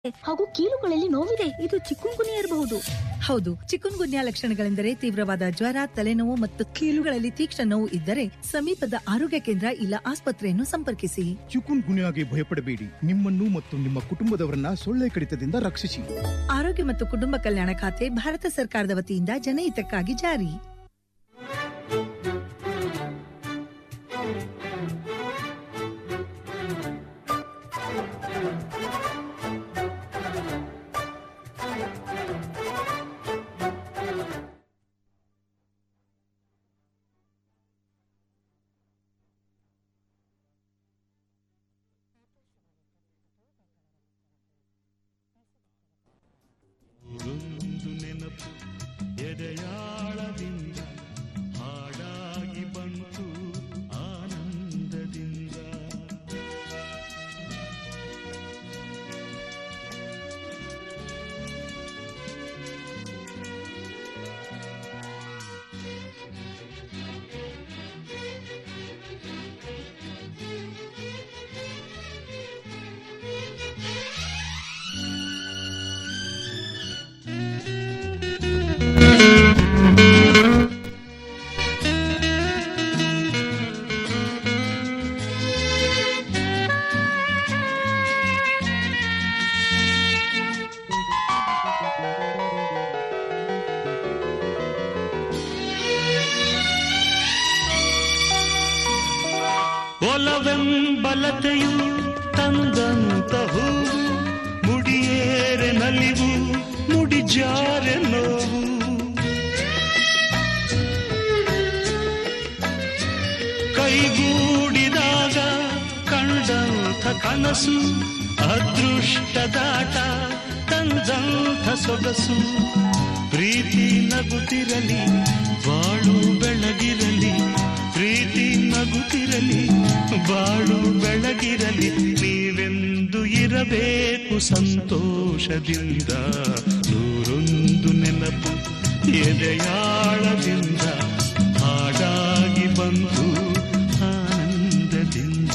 ಹಾಗೂ ಕೀಲುಗಳಲ್ಲಿ ನೋವಿದೆ ಇದು ಚಿಕ್ಕುಂಗುನಿ ಇರಬಹುದು ಹೌದು ಚಿಕುನ್ ಗುನ್ಯಾ ಲಕ್ಷಣಗಳೆಂದರೆ ತೀವ್ರವಾದ ಜ್ವರ ತಲೆನೋವು ಮತ್ತು ಕೀಲುಗಳಲ್ಲಿ ತೀಕ್ಷ್ಣ ನೋವು ಇದ್ದರೆ ಸಮೀಪದ ಆರೋಗ್ಯ ಕೇಂದ್ರ ಇಲ್ಲ ಆಸ್ಪತ್ರೆಯನ್ನು ಸಂಪರ್ಕಿಸಿ ಚಿಕುನ್ ಗುನ್ಯಾಗೆ ಭಯಪಡಬೇಡಿ ನಿಮ್ಮನ್ನು ಮತ್ತು ನಿಮ್ಮ ಕುಟುಂಬದವರನ್ನ ಸೊಳ್ಳೆ ಕಡಿತದಿಂದ ರಕ್ಷಿಸಿ ಆರೋಗ್ಯ ಮತ್ತು ಕುಟುಂಬ ಕಲ್ಯಾಣ ಖಾತೆ ಭಾರತ ಸರ್ಕಾರದ ವತಿಯಿಂದ ಜನಹಿತಕ್ಕಾಗಿ ಜಾರಿ ಒಂದು ನೆನಪು ಎದೆಯಾಳದಿಂದ ಹಾಡಾಗಿ ಬಂತು ಆನಂದದಿಂದ ಒಲವೆಂಬಲತೆಯು ತಂದಂತ ಹೂವು ಮುಡಿಯೇರೆ ನಲಿವು ಮುಡಿಜಾರೆ ನೋವು ಕೈಗೂಡಿದಾಗ ಕಂಡಂಥ ಕನಸು ಅದೃಷ್ಟದಾಟ ತಂದಂಥ ಸೊಗಸು ಪ್ರೀತಿ ನಗುತ್ತಿರಲಿ ಬಾಳು ಬೆಳಗಿರಲಿ ಪ್ರೀತಿ ನಗುತ್ತಿರಲಿ ಬಾಳು ಬೆಳಗಿರಲಿ ನೀವೆಂದು ಇರಬೇಕು ಸಂತೋಷದಿಂದ ನೂರೊಂದು ನೆನಪು ಎದೆಯಾಳದಿಂದ ಹಾಡಾಗಿ ಬಂತು ಆನಂದದಿಂದ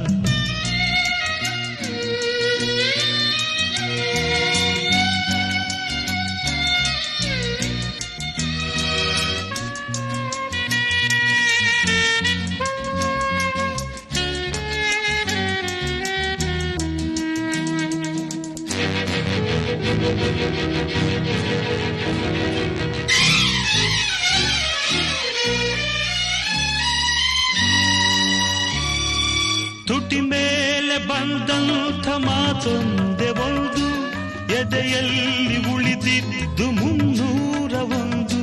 ತುಟಿ ಮೇಲೆ ಬಂದಂಥ ಮಾತೊಂದೆ ಒಂದು ಎದೆಯಲ್ಲಿ ಉಳಿದಿದ್ದು ಮುನ್ನೂರ ಒಂದು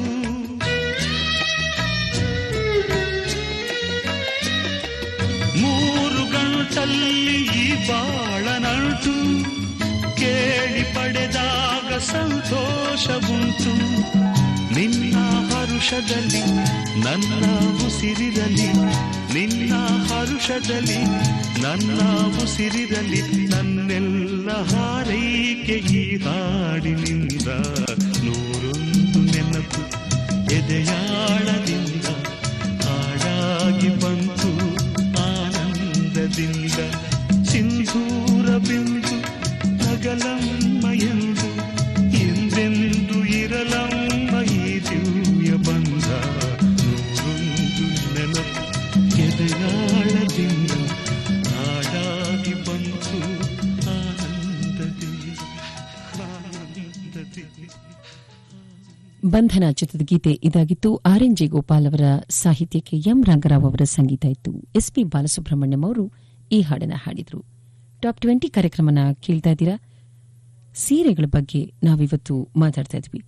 ಮೂರು ಗಂಟಲ್ಲಿ ಈ ಬಾಳನಂಟು ಕೇಳಿ ಪಡೆದಾಗ ಸಂತೋಷವುಂಟು ನಿನ್ನ ಹರುಷದಲ್ಲಿ ನನ್ನ ಉಸಿರಿರಲಿ ನಿನ್ನ ಹರುಷದಲ್ಲಿ ನನ್ನ ಉಸಿರಿರಲಿ ನನ್ನೆಲ್ಲ ಹಾರೈಕೆ ಈ ಹಾಡಿನಿಂದ ನೂರೊಂದು ನೆನಪು ಎದೆಯಾಳದಿಂದ ಹಾಡಾಗಿ ಬಂತು ಆನಂದದಿಂದ ಸಿಂಧೂರ ಬಿಂದು ನಗಲಮ್ಮ ಎಂದು ಎಂದೆಂದು ಇರಲಮ್ಮ ಈ ದಿವ್ಯ ಬಂಧ ನೂರೊಂದು ನೆನಪು ಎದೆಯಾಳದಿಂದ ಹಾಡಾಗಿ ಬಂತು ಆನಂದದಿಂದ ಆನಂದದಿಂದ ಬಂಧನ ಚಿತ್ರದ ಗೀತೆ ಇದಾಗಿತ್ತು ಆರ್ ಎನ್ ಜೆ ಗೋಪಾಲ್ ಅವರ ಸಾಹಿತ್ಯಕ್ಕೆ ಎಂ ರಂಗರಾವ್ ಅವರ ಸಂಗೀತ ಇತ್ತು ಎಸ್ ಪಿ ಬಾಲಸುಬ್ರಹ್ಮಣ್ಯಂ ಅವರು ಈ ಹಾಡನ್ನ ಹಾಡಿದ್ರು ಟಾಪ್ ಟ್ವೆಂಟಿ ಕಾರ್ಯಕ್ರಮನ ಕೇಳ್ತಾ ಇದ್ದೀರಾ ಸೀರೆಗಳ ಬಗ್ಗೆ ನಾವಿವತ್ತು ಮಾತಾಡ್ತಾ ಇದ್ವಿ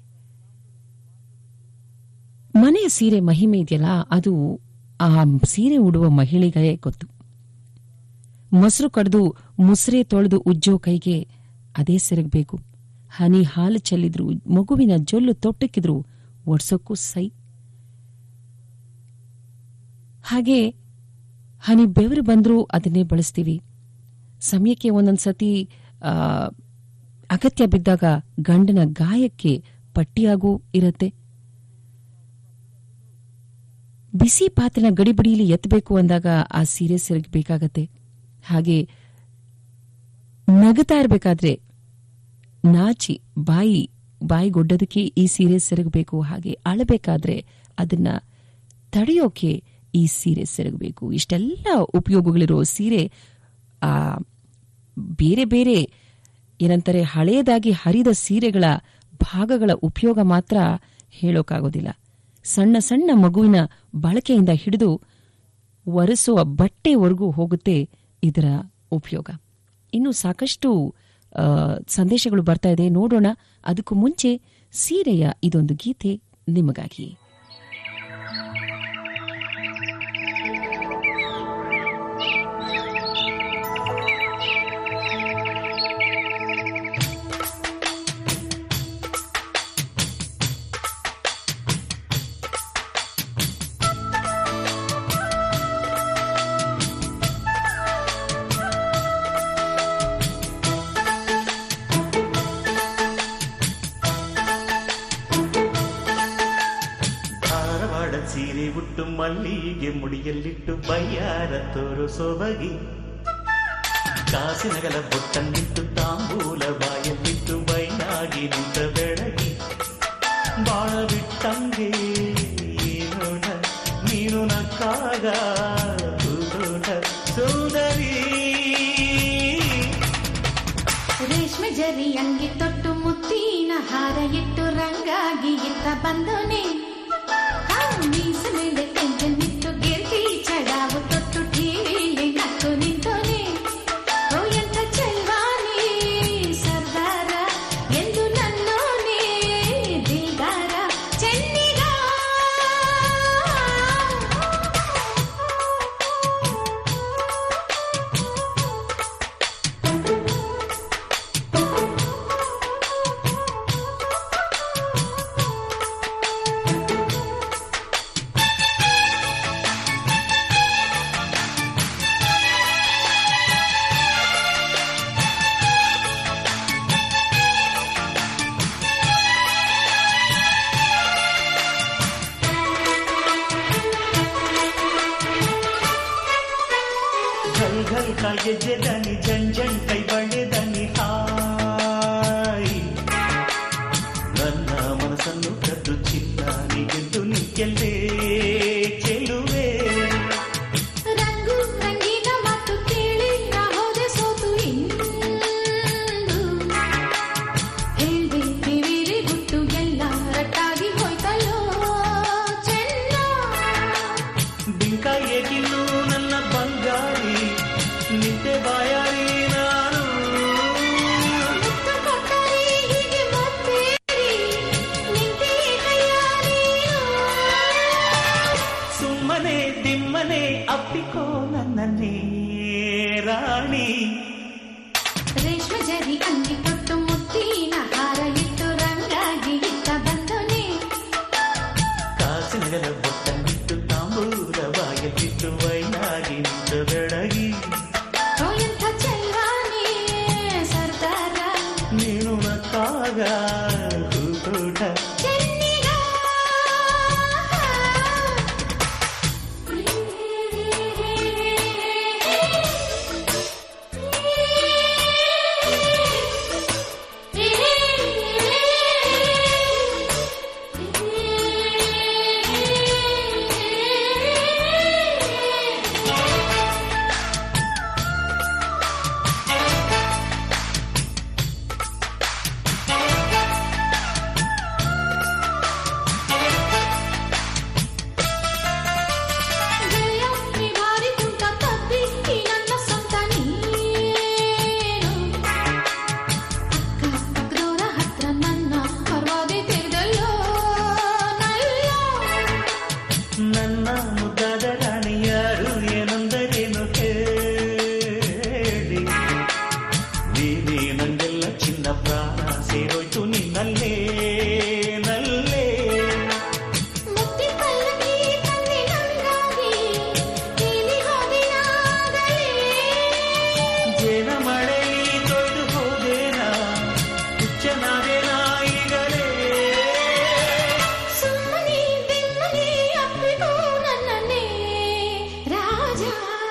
ಮನೆಯ ಸೀರೆ ಮಹಿಮೆ ಇದೆಯಲ್ಲ ಅದು ಆ ಸೀರೆ ಉಡುವ ಮಹಿಳೆಗೆ ಗೊತ್ತು ಮೊಸರು ಕಡ್ದು ಮುಸ್ರೆ ತೊಳೆದು ಉಜ್ಜೋ ಕೈಗೆ ಅದೇ ಸೆರಗಬೇಕು ಹನಿ ಹಾಲು ಚೆಲ್ಲಿದ್ರು ಮಗುವಿನ ಜೊಲ್ಲು ತೊಟ್ಟಕ್ಕಿದ್ರು ಒಡ್ಸೋಕ್ಕೂ ಸೈ ಹಾಗೆ ಹನಿ ಬೆವರು ಬಂದ್ರೂ ಅದನ್ನೇ ಬಳಸ್ತೀವಿ ಸಮಯಕ್ಕೆ ಒಂದೊಂದ್ ಸತಿ ಆ, ಅಗತ್ಯ ಬಿದ್ದಾಗ ಗಂಡನ ಗಾಯಕ್ಕೆ ಪಟ್ಟಿಯಾಗೂ ಇರತ್ತೆ ಬಿಸಿ ಪಾತ್ರೆನ ಗಡಿಬಿಡಿಯಲ್ಲಿ ಎತ್ತಬೇಕು ಅಂದಾಗ ಆ ಸೀರೆ ಸೆರಗಬೇಕಾಗತ್ತೆ ಹಾಗೆ ನಗತಾ ಇರಬೇಕಾದ್ರೆ ನಾಚಿ ಬಾಯಿ ಬಾಯಿಗೊಡ್ಡೋದಕ್ಕೆ ಈ ಸೀರೆ ಸೆರಗಬೇಕು ಹಾಗೆ ಅಳಬೇಕಾದ್ರೆ ಅದನ್ನ ತಡೆಯೋಕೆ ಈ ಸೀರೆ ಸೆರಗಬೇಕು ಇಷ್ಟೆಲ್ಲ ಉಪಯೋಗಗಳಿರೋ ಸೀರೆ ಆ ಬೇರೆ ಬೇರೆ ಏನಂತಾರೆ ಹಳೆಯದಾಗಿ ಹರಿದ ಸೀರೆಗಳ ಭಾಗಗಳ ಉಪಯೋಗ ಮಾತ್ರ ಹೇಳೋಕ್ಕಾಗೋದಿಲ್ಲ ಸಣ್ಣ ಸಣ್ಣ ಮಗುವಿನ ಬಳಕೆಯಿಂದ ಹಿಡಿದು ಒರೆಸುವ ಬಟ್ಟೆವರೆಗೂ ಹೋಗುತ್ತೆ ಇದರ ಉಪಯೋಗ ಇನ್ನು ಸಾಕಷ್ಟು ಆ, ಸಂದೇಶಗಳು ಬರ್ತಾ ಇದೆ ನೋಡೋಣ ಅದಕ್ಕೂ ಮುಂಚೆ ಸೀರೆಯ ಇದೊಂದು ಗೀತೆ ನಿಮಗಾಗಿ ಧಾರವಾಡ ಸೀರೆ ಉಟ್ಟು ಮಲ್ಲಿಗೆ ಮುಡಿಯಲ್ಲಿಟ್ಟು ಬಯ್ಯಾರ ತೋರು ಸೊಬಗಿ ಕಾಸಿನಗಲ ಬೊಟ್ಟನ್ನಿಟ್ಟು ತಾಂಬೂಲ ಬಾಯಲ್ಲಿಟ್ಟು ಬೈನಾಗಿ ನಿಂತ ಬೆಳಗಿ ಬಾಳ ಬಿಟ್ಟಂಗೆ ಏನೋಟ ನೀನು ನಕ್ಕಾಗ ಹೂದೋಟ ಸೋದರಿ ರೇಷ್ಮೆ ಜರಿ ಅಂಗಿ ತೊಟ್ಟು ಮುತ್ತಿನ ಹಾರ ಇಟ್ಟು ರಂಗಾಗಿ ಇತ್ತ ಬಂದೋನೆ ಆ ಮೀಸ ಮೇಲೆ ಕೆಂಚನ್ನಿಟ್ಟು ಗಿರ್ಗಿ ಚಡಾವು ತೊಟ್ಟು ಟಿವಿಲಿ ನಕ್ಕು ನಿಂತೋನೆ ಓ ಎಂಥ ಚೆಲ್ವಾನೆ ಸರ್ದಾರ ಎಂದು ನನ್ನೋನೆ ದಿಲ್ದಾರ ಚೆನ್ನಿಗ ಘಲ್ ಘಲ್ ಕಾಲ್ಗೆಜ್ಜೆ ದನಿ ಜಣ್ ಜಣ್ ಕೈ ಬಳೆ ದನಿ ಹಾಯ್ ನನ್ನ ಮನಸ್ಸನ್ನು ಕದ್ದು ಚಿನ್ನ ನೀಗೆದ್ದು ನಿಂತೆಲ್ಲೇ ಚೆಲುವೆ ರಂಗು ರಂಗಿನ ಮಾತು ಕೇಳಿ ನಾ ಹೋದೆ ಸೋತು ಇಂದು ಹೇಳ್ದೆ ಕಿವಿಲಿ ಗುಟ್ಟು ಎಲ್ಲ ರಟ್ಟಾಗಿ ಹೋಯ್ತಲ್ಲೋ ಚೆನ್ನ ಬಿಂಕ ಏಕಿನ್ನು ನನ್ನ ಬಂಗಾರಿ ನಿದ್ದೆ ಬಾಯಾರಿ ನಾನು ಮುತ್ತು ಕೊಟ್ಟರೆ ಹೀಗೆ ಮತ್ತೇರಿ ನಿಂತೆ ಕೈಯ ನೀನು ಸುಮ್ಮನೆ ದಿಮ್ಮನೆ ಅಪ್ಪಿಕೋ ನನ್ನನ್ನೇ ರಾಣಿ ರೇಷ್ಮೆ ಜರಿ ಅಂಗಿ ಕೊಟ್ಟು ಮುತ್ತಿನ ಹಾರ ಇಟ್ಟು ರಂಗಾಗಿ ಇತ್ತ ಬಂದೋನೆ ಕಾಸಿನಗಲ ಬೊಟ್ಟನ್ನಿಟ್ಟು ತಾಂಬೂಲ ಬಾಯಲ್ಲಿಟ್ಟು ವೈನಾಗಿ ನಿಂತ ಬೆಳಗಿ ಓ ಎಂಥ ಚೆಲ್ವಾನೆ ಸರ್ದಾರ ನೀನು ನಕ್ಕಾಗ ಹೂತೋಟ ಚೆನ್ನಿಗ ಗೆಳೆಯ ನೀ ಭಾರಿ ತುಂಟ ತಪ್ಪಿ ಈ ನನ್ನ ಸ್ವಂತ ನೀನು ಅಕ್ಕ ಪಕ್ಕದವರ ಹತ್ರ ನನ್ನ ಪರವಾದಿ ತೆಗೆದಲ್ಲೋ ನಲ್ಲೋ ನನ್ನ ಮುದ್ದಾದ ರಾಣಿ ಯಾರು ಏನಂದರೇನು ಹೇಳಿ ನೀನೇ ನಂಗೆಲ್ಲ ಚಿನ್ನ ಪ್ರಾಣ ಸೇರೋಯ್ತು ನಿನ್ನಲ್ಲೇ ನಲ್ಲೇ ಮುತ್ತಿ ಪಲ್ಲಕ್ಕಿ ತಂದೆ ನಂಗಾಗಿ ನೀಲಿ ಹೋದಿನಾಗಲೇ ಜೇನ ಮಳೆ ತೊಯ್ದು ಹೋದೇನಾ ಹುಚ್ಚನಾದೇನಾ ಈಗಲೇ ಸುಮ್ಮನೆ ಬೆಮ್ಮನೆ ಅಪ್ಪಿಕೋ ನನ್ನನ್ನೇ ರಾಜ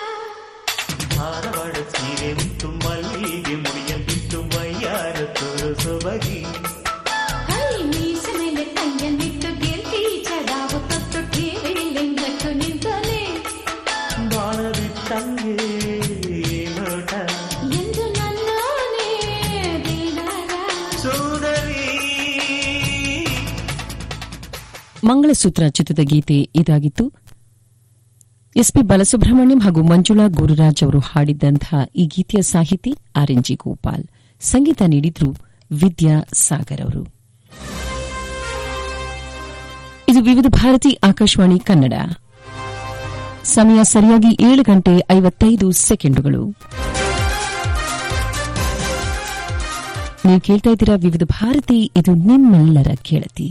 ಧಾರವಾಡ ಸೀರೆ ಉಂಟು ಮಲ್ಲಿಗೆ ಮುಡಿಯ ಬಿಟ್ಟು ಬಯ್ಯಾರ ತೋರು ಸೊಬಗಿ ಕೈ ಮೀಸ ಮೇಲೆ ಕೈಯನ್ನಿಟ್ಟು ಗೆಲ್ತಿ ಚಡಾವು ತೊಟ್ಟು ಠೇರೆ ಲಿಂಗಟ್ಟು ನಿಂತನೆ ಬಾಣದಿಟ್ಟಂಗೆ ನೋಟ ಎಂದು ನನ್ನೋನೇ ದಿನರ ಸೋದರಿ ಮಂಗಳಸೂತ್ರ ಚಿತ್ರದ ಗೀತೆ ಇದಾಗಿತ್ತು ಎಸ್ಪಿ ಬಾಲಸುಬ್ರಹ್ಮಣ್ಯಂ ಹಾಗೂ ಮಂಜುಳಾ ಗುರುರಾಜ್ ಅವರು ಹಾಡಿದ್ದಂತಹ ಈ ಗೀತೆಯ ಸಾಹಿತಿ ಆರ್ ಎನ್ ಜಿ ಗೋಪಾಲ್ ಸಂಗೀತ ನೀಡಿದ್ರು ವಿದ್ಯಾ ಸಾಗರ್ ಅವರು ಇದು ವಿವಿಧ ಭಾರತಿ ಆಕಾಶವಾಣಿ ಕನ್ನಡ ಸಮಯ ಸರಿಯಾಗಿ ಏಳು ಗಂಟೆ ಐವತ್ತೈದು ಸೆಕೆಂಡುಗಳು ನೀವು ಕೇಳ್ತಾ ಇದ್ದೀರಾ ವಿವಿಧ ಭಾರತಿ ಇದು ನಿಮ್ಮೆಲ್ಲರ ಕೇಳತಿ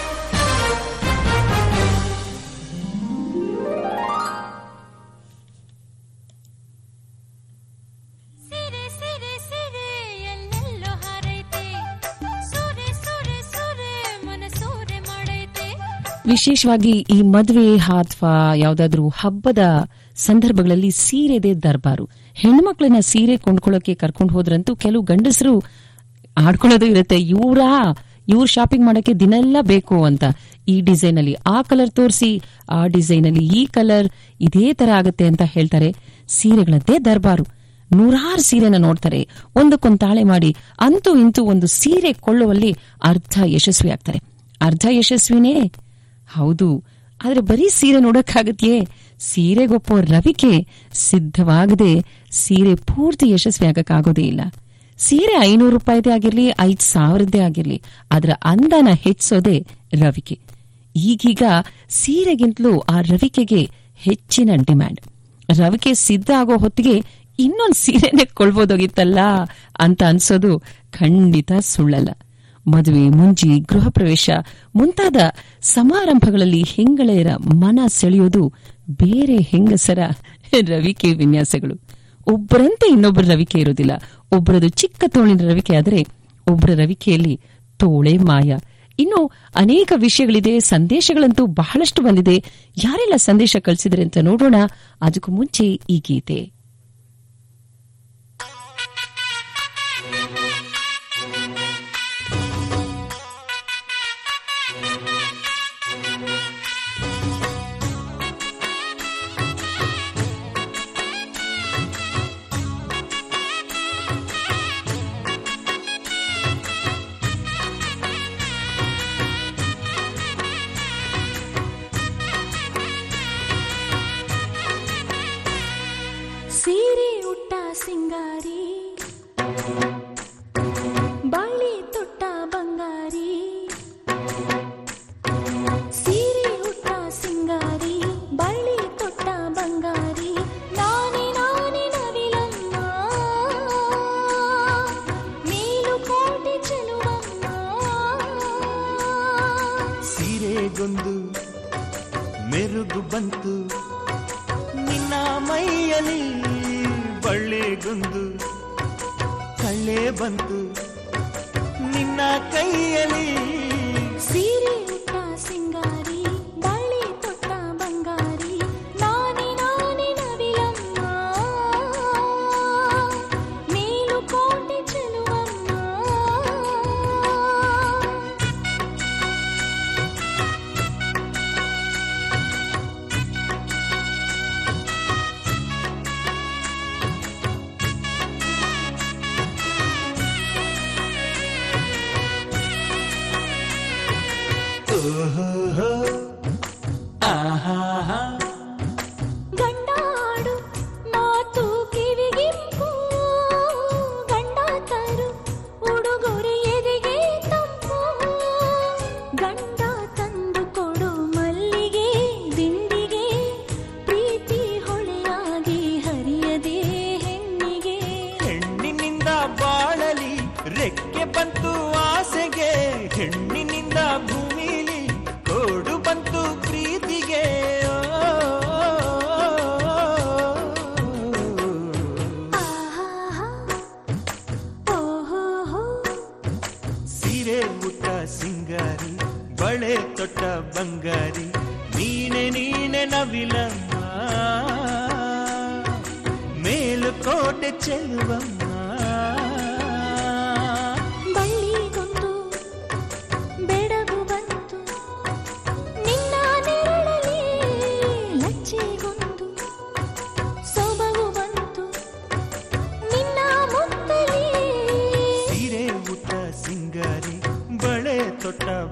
ಸಿರೆ ಸಿರೆ ಸಿರೆ ಎಲ್ಲೆಲ್ಲೋ ಹಾರೈತೆ ಸೂರೆ ಸೂರೆ ಸೂರೆ ಮನ ಸೂರೆ ಮಾಡೈತೆ ವಿಶೇಷವಾಗಿ ಈ ಮದುವೆ ಅಥವಾ ಯಾವುದಾದ್ರೂ ಹಬ್ಬದ ಸಂದರ್ಭಗಳಲ್ಲಿ ಸೀರೆದೆ ದರ್ಬಾರು ಹೆಣ್ಮಕ್ಳನ್ನ ಸೀರೆ ಕೊಂಡ್ಕೊಳ್ಳೋಕೆ ಕರ್ಕೊಂಡು ಹೋದ್ರಂತೂ ಕೆಲವು ಗಂಡಸರು ಆಡ್ಕೊಳ್ಳೋದು ಇರುತ್ತೆ ಇವರಾ ಇವ್ರು ಶಾಪಿಂಗ್ ಮಾಡಕ್ಕೆ ದಿನೆಲ್ಲ ಬೇಕು ಅಂತ ಈ ಡಿಸೈನ್ ಅಲ್ಲಿ ಆ ಕಲರ್ ತೋರಿಸಿ ಆ ಡಿಸೈನ್ ಅಲ್ಲಿ ಈ ಕಲರ್ ಇದೇ ತರ ಆಗುತ್ತೆ ಅಂತ ಹೇಳ್ತಾರೆ ಸೀರೆಗಳದ್ದೇ ದರ್ಬಾರು ನೂರಾರು ಸೀರೆನ ನೋಡ್ತಾರೆ ಒಂದಕ್ಕೊಂದು ತಾಳೆ ಮಾಡಿ ಅಂತೂ ಇಂತೂ ಒಂದು ಸೀರೆ ಕೊಳ್ಳುವಲ್ಲಿ ಅರ್ಧ ಯಶಸ್ವಿ ಆಗ್ತಾರೆ ಅರ್ಧ ಯಶಸ್ವಿನೇ ಹೌದು ಆದ್ರೆ ಬರೀ ಸೀರೆ ನೋಡಕ್ಕಾಗತ್ಯೇ ಸೀರೆಗೊಪ್ಪೋ ರವಿಕೆ ಸಿದ್ಧವಾಗದೆ ಸೀರೆ ಪೂರ್ತಿ ಯಶಸ್ವಿ ಆಗಕ್ಕಾಗೋದೇ ಇಲ್ಲ ಸೀರೆ ಐನೂರು ರೂಪಾಯಿದೇ ಆಗಿರ್ಲಿ ಐದ್ ಸಾವಿರದ್ದೇ ಆಗಿರ್ಲಿ ಅದರ ಅಂದನ ಹೆಚ್ಚೋದೇ ರವಿಕೆ ಈಗೀಗ ಸೀರೆಗಿಂತಲೂ ಆ ರವಿಕೆಗೆ ಹೆಚ್ಚಿನ ಡಿಮ್ಯಾಂಡ್ ರವಿಕೆ ಸಿದ್ಧ ಆಗೋ ಹೊತ್ತಿಗೆ ಇನ್ನೊಂದು ಸೀರೆನೆ ಕೊಳ್ಬೋದೋಗಿತ್ತಲ್ಲ ಅಂತ ಅನ್ಸೋದು ಖಂಡಿತ ಸುಳ್ಳಲ್ಲ ಮದುವೆ ಮುಂಜಿ ಗೃಹ ಪ್ರವೇಶ ಮುಂತಾದ ಸಮಾರಂಭಗಳಲ್ಲಿ ಹೆಂಗಳೆಯರ ಮನ ಸೆಳೆಯೋದು ಬೇರೆ ಹೆಂಗಸರ ರವಿಕೆ ವಿನ್ಯಾಸಗಳು ಒಬ್ಬರಂತೆ ಇನ್ನೊಬ್ಬರ ರವಿಕೆ ಇರೋದಿಲ್ಲ ಒಬ್ಬರದು ಚಿಕ್ಕ ತೋಳಿನ ರವಿಕೆ ಆದರೆ ಒಬ್ಬರ ರವಿಕೆಯಲ್ಲಿ ತೋಳೆ ಮಾಯ ಇನ್ನು ಅನೇಕ ವಿಷಯಗಳಿದೆ ಸಂದೇಶಗಳಂತೂ ಬಹಳಷ್ಟು ಬಂದಿದೆ ಯಾರೆಲ್ಲ ಸಂದೇಶ ಕಳಿಸಿದ್ರೆ ಅಂತ ನೋಡೋಣ ಅದಕ್ಕೂ ಮುಂಚೆ ಈ ಗೀತೆ ಸೀರೆ ಉಟ್ಟ ಸಿಂಗಾರಿ ಬಳಿ ತೊಟ್ಟ ಬಂಗಾರಿ ಸೀರೆ ಉಟ್ಟ ಸಿಂಗಾರಿ ಬಳಿ ತೊಟ್ಟ ಬಂಗಾರಿ ನಾನೇ ನಾನೇ ನವಿಲಮ್ಮ ಮೇಲುಕೋಟೆ ಚೆಲುವಮ್ಮ ಸೀರೆಗೊಂದು ಮೆರುಗು ಬಂತು ನಿನ್ನ ಮೈಯಲ್ಲಿ ಬಳ್ಳೆಗೊಂದು ಕಳ್ಳೆ ಬಂತು ನಿನ್ನ ಕೈಯಲ್ಲಿ ಸೀರೆ ಉಟ್ಟ ಸಿಂಗಾರಿ ಬಳಿ ತೊಟ್ಟ ಬಂಗಾರಿ ನಾನೇ ನಾನೇ ನವಿಲಮ್ಮ ಮೇಲುಕೋಟೆ ಚೆಲುವಮ್ಮ ಓಹೋ ಆಹಾ ಗಂಡಾಡು ಮಾತು ಕಿವಿಗಿಂಪು ಗಂಡ ತರು ಉಡುಗೊರೆ ಎದೆಗೆ ತಂಪು ಗಂಡ ತಂದು ಕೊಡು ಮಲ್ಲಿಗೆ ದಿಂಡಿಗೆ ಪ್ರೀತಿ ಹೊಳೆಯಾಗಿ ಹರಿಯದೆ ಹೆಣ್ಣಿಗೆ ಹೆಣ್ಣಿನಿಂದ ಬಾಳಲಿ ರೆಕ್ಕೆ ಬಂತು ಆಸೆಗೆ ಹೆಣ್ಣಿನಿಂದ ಭೂಮಿಲಿ ಕೋಡು ಬಂತು ಪ್ರೀತಿಗೆ ಆಹಾ ಓಹೋ ಸೀರೆ ಊಟ ಸಿಂಗಾರಿ ಬಳೆ ತೊಟ್ಟ ಬಂಗಾರಿ ನೀನೆ ನೀನೆ ನವಿಲಮ್ಮ ಮೇಲುಕೋಟೆ ಚೆಲುವಮ್ಮ ಬಳ್ಳಿ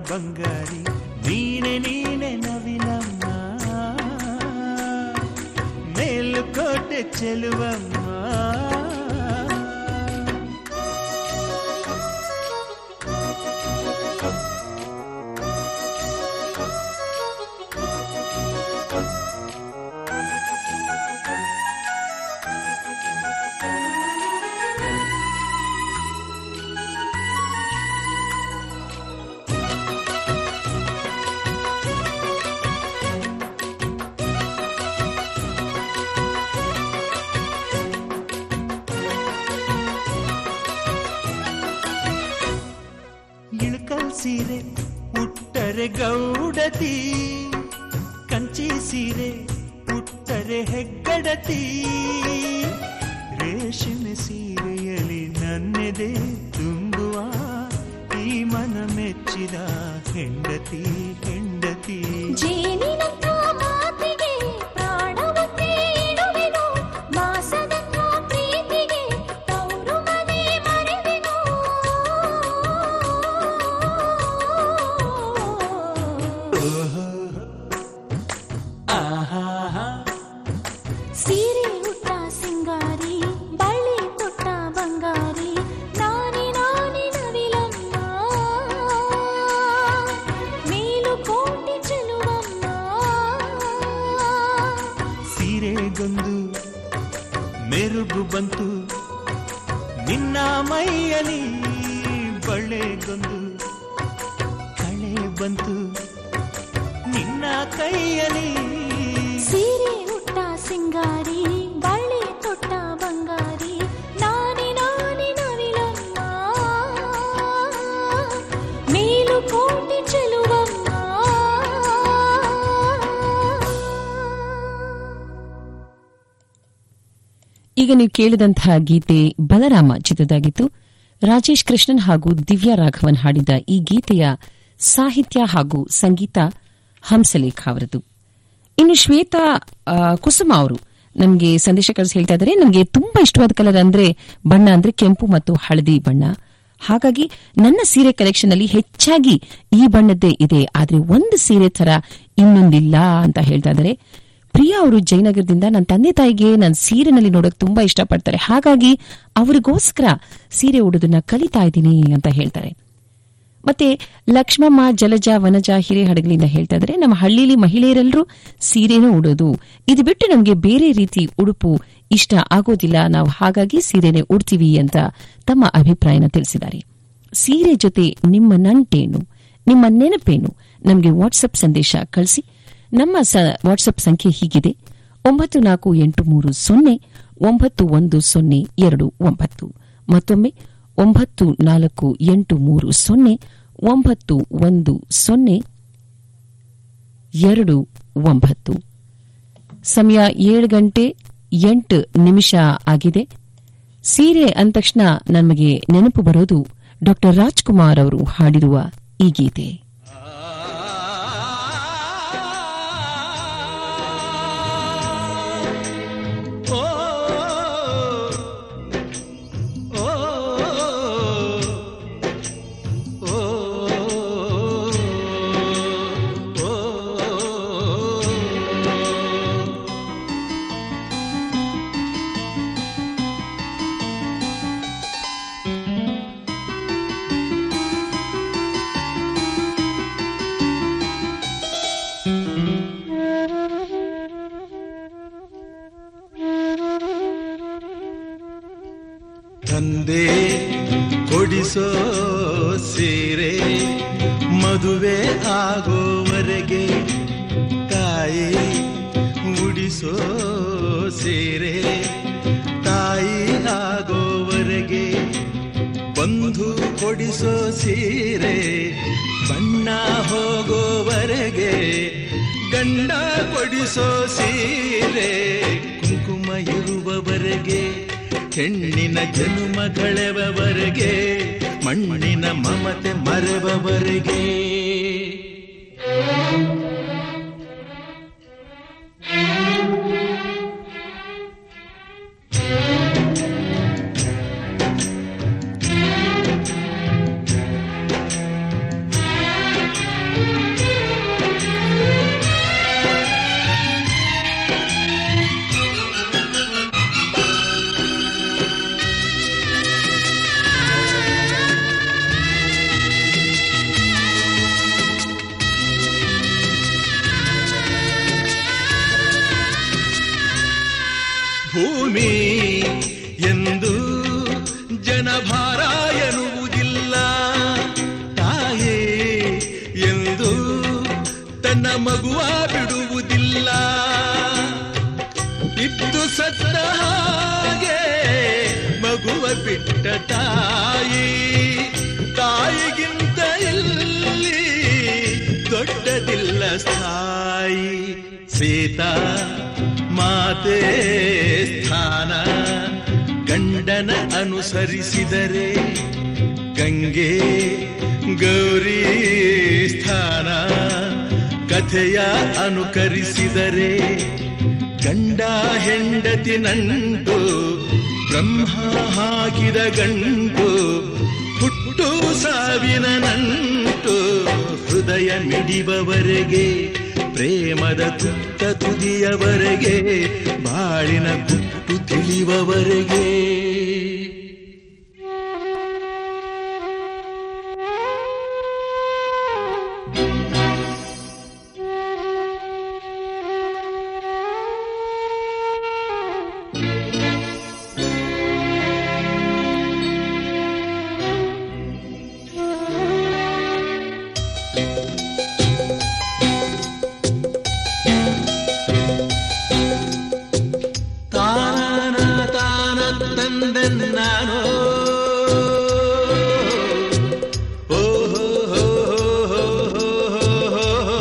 ಬಂಗಾರಿ ನೀನೆ ನೀನೆ ನವಿಲಮ್ಮ ಮೇಲುಕೋಟೆ ಚೆಲುವಮ್ಮ ಇಳ್ಕಲ್ ಸೀರೆ ಉಟ್ಟರೆ ಗೌಡತಿ ಕಂಚಿ ಸೀರೆ ಉಟ್ಟರೆ ಹೆಗ್ಗಡತಿ ರೇಷ್ಮೆ ಸೀರೆಯಲ್ಲಿ ನನ್ನೆದೆ ತುಂಬುವ ಈ ಮನ ಮೆಚ್ಚಿದ ಹೆಂಡತಿ ಹೆಂಡತಿ ಜೇನಿನಂಥ ಮಾತಿಗೆ ಪ್ರಾಣವನ್ನೇ ಇಡುವೆನು ಮಾಸದಂಥ ಪ್ರೀತಿಗೆ ತವರು ಮನೆ ಮರೆವೆನು ಆಹಾ ಸೀರೆ ಉಟ್ಟ ಸಿಂಗಾರಿ ಬಳ್ಳಿ ತೊಟ್ಟ ಬಂಗಾರಿ ನಾನೇ ನಾನೇ ನವಿಲಮ್ಮ ಮೇಲು ಕೋಟೆ ಚೆಲುವಮ್ಮ ಸೀರೆಗೊಂದು ಮೆರುಗು ಬಂತು ನಿನ್ನ ಮೈಯಲಿ ಬಳ್ಳೆಗೊಂದು ಕಳೆ ಬಂತು ನಿನ್ನ ಕೈಯಲಿ ಸೀರೆ ಉಟ್ಟ ಸಿಂಗಾರಿ ಬಳ್ಳಿ ತೊಟ್ಟ ಬಂಗಾರಿ ನಾನೇ ನಾನೇ ನವಿಲಮ್ಮ ಮೇಲು ಕೋಟೆ ಚೆಲುವಮ್ಮ ಈಗ ನೀವು ಕೇಳಿದಂತಹ ಗೀತೆ ಬಲರಾಮ ಚಿತ್ರದಾಗಿತ್ತು ರಾಜೇಶ್ ಕೃಷ್ಣನ್ ಹಾಗೂ ದಿವ್ಯಾ ರಾಘವನ್ ಹಾಡಿದ ಈ ಗೀತೆಯ ಸಾಹಿತ್ಯ ಹಾಗೂ ಸಂಗೀತ ಹಂಸಲೇಖ ಅವರದು ಇನ್ನು ಶ್ವೇತಾ ಆ, ಕುಸುಮ ಅವರು ನಮಗೆ ಸಂದೇಶ ಕಳಿಸಿ ಹೇಳ್ತಾ ಇದ್ದಾರೆ ನಮಗೆ ತುಂಬಾ ಇಷ್ಟವಾದ ಕಲರ್ ಅಂದ್ರೆ ಬಣ್ಣ ಅಂದ್ರೆ ಕೆಂಪು ಮತ್ತು ಹಳದಿ ಬಣ್ಣ ಹಾಗಾಗಿ ನನ್ನ ಸೀರೆ ಕಲೆಕ್ಷನ್ ಅಲ್ಲಿ ಹೆಚ್ಚಾಗಿ ಈ ಬಣ್ಣದ್ದೇ ಇದೆ ಆದ್ರೆ ಒಂದು ಸೀರೆ ತರ ಇನ್ನೊಂದಿಲ್ಲ ಅಂತ ಹೇಳ್ತಾ ಇದ್ದಾರೆ ಪ್ರಿಯಾ ಅವರು ಜಯನಗರದಿಂದ ನನ್ನ ತಂದೆ ತಾಯಿಗೆ ನನ್ನ ಸೀರೆನಲ್ಲಿ ನೋಡಕ್ ತುಂಬಾ ಇಷ್ಟಪಡ್ತಾರೆ ಹಾಗಾಗಿ ಅವರಿಗೋಸ್ಕರ ಸೀರೆ ಉಡೋದನ್ನ ಕಲಿತಾ ಇದ್ದೀನಿ ಅಂತ ಹೇಳ್ತಾರೆ ಮತ್ತೆ ಲಕ್ಷ್ಮಮ್ಮ ಜಲಜ ವನಜ ಹಿರೇಹಡಗಲಿಂದ ಹೇಳ್ತಾ ಇದ್ದಾರೆ ನಮ್ಮ ಹಳ್ಳಿಲಿ ಮಹಿಳೆಯರೆಲ್ಲರೂ ಸೀರೆನೂ ಉಡೋದು ಇದು ಬಿಟ್ಟು ನಮಗೆ ಬೇರೆ ರೀತಿ ಉಡುಪು ಇಷ್ಟ ಆಗೋದಿಲ್ಲ ನಾವು ಹಾಗಾಗಿ ಸೀರೆನೆ ಉಡ್ತೀವಿ ಅಂತ ತಮ್ಮ ಅಭಿಪ್ರಾಯನ ತಿಳಿಸಿದ್ದಾರೆ ಸೀರೆ ಜೊತೆ ನಿಮ್ಮ ನಂಟೇನು ನಿಮ್ಮ ನೆನಪೇನು ನಮಗೆ ವಾಟ್ಸಪ್ ಸಂದೇಶ ಕಳಿಸಿ ನಮ್ಮ ವಾಟ್ಸಪ್ ಸಂಖ್ಯೆ ಹೀಗಿದೆ ಒಂಬತ್ತು ನಾಲ್ಕು ಎಂಟು ಮೂರು ಸೊನ್ನೆ ಒಂಬತ್ತು ಒಂದು ಸೊನ್ನೆ ಎರಡು ಒಂಬತ್ತು ಮತ್ತೊಮ್ಮೆ ಒಂಬತ್ತು ನಾಲ್ಕು ಎಂಟು ಮೂರು ಸೊನ್ನೆ ಒಂಬತ್ತು ಒಂದು ಸೊನ್ನೆ ಎರಡು ಒಂಬತ್ತು ಸಮಯ ಏಳು ಗಂಟೆ ಎಂಟು ನಿಮಿಷ ಆಗಿದೆ ಸೀರೆ ಅಂದ ತಕ್ಷಣ ನಮಗೆ ನೆನಪು ಬರೋದು ಡಾಕ್ಟರ್ ರಾಜ್ಕುಮಾರ್ ಅವರು ಹಾಡಿರುವ ಈ ಗೀತೆ ಓ ಓ ಓ ಓ ತಂದೆ ಕೊಡಿಸೋ ಸೀರೆ ಮದುವೆ ಆಗೋವರೆಗೆ ತಾಯಿ ಉಡಿಸೋ ಸೀರೆ ತಾಯಿ ಆಗೋವರೆಗೆ ಬಂಧು ಕೊಡಿಸೋ ಸೀರೆ ಬಣ್ಣ ಹೋಗೋವರೆಗೆ ಗಂಡ ಕೊಡಿಸೋ ಸೀರೆ ಕುಂಕುಮ ಇರುವವರೆಗೆ ಹೆಣ್ಣಿನ ಜನುಮ ಕಳೆವವರೆಗೆ ಮಣ್ಣಿನ ಮಮತೆ ಮರೆವವರೆಗೆ ಎನ್ನ ಮಗುವ ಬಿಡುವುದಿಲ್ಲ ಇದ್ದು ಸತ್ತ ಹಾಗೆ ಮಗುವ ಬಿಟ್ಟ ತಾಯಿ ತಾಯಿಗಿಂತ ಇಲ್ಲಿ ದೊಡ್ಡದಿಲ್ಲ ಸ್ಥಾಯಿ ಸೀತಾ ಮಾತೆ ಸ್ಥಾನ ಗಂಡನ ಅನುಸರಿಸಿದರೆ ಗಂಗೆ ಗೌರಿ ಸ್ಥಾನ ಕಥೆಯ ಅನುಕರಿಸಿದರೆ ಗಂಡ ಹೆಂಡತಿ ನಂಟು ಬ್ರಹ್ಮ ಹಾಕಿದ ಗಂಟು ಹುಟ್ಟು ಸಾವಿನ ನಂಟು ಹೃದಯ ಮಿಡಿಬವರೆಗೆ ಪ್ರೇಮದ ತುತ್ತ ತುದಿಯವರೆಗೆ ಬಾಳಿನ ಗುಟ್ಟು ತಿಳಿಯುವವರೆಗೆ ತಾನ ತಾನ ತಂದೆನ್ ನಾನು ಓ ಹೋ ಹೋ ಹೋ ಹೋ ಹೋ ಹೋ.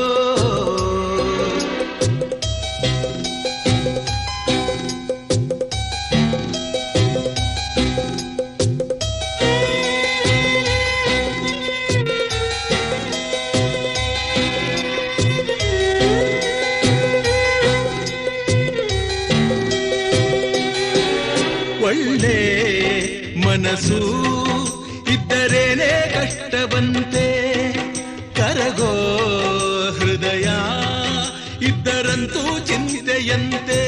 ಒಳ್ಳೆ ಮನಸ್ಸು ಇದ್ದರೇನೆ ಕಷ್ಟವಂತೆ ಕರಗೋ ಹೃದಯ ಇದ್ದರಂತೂ ಚಿಂತೆಯಂತೆ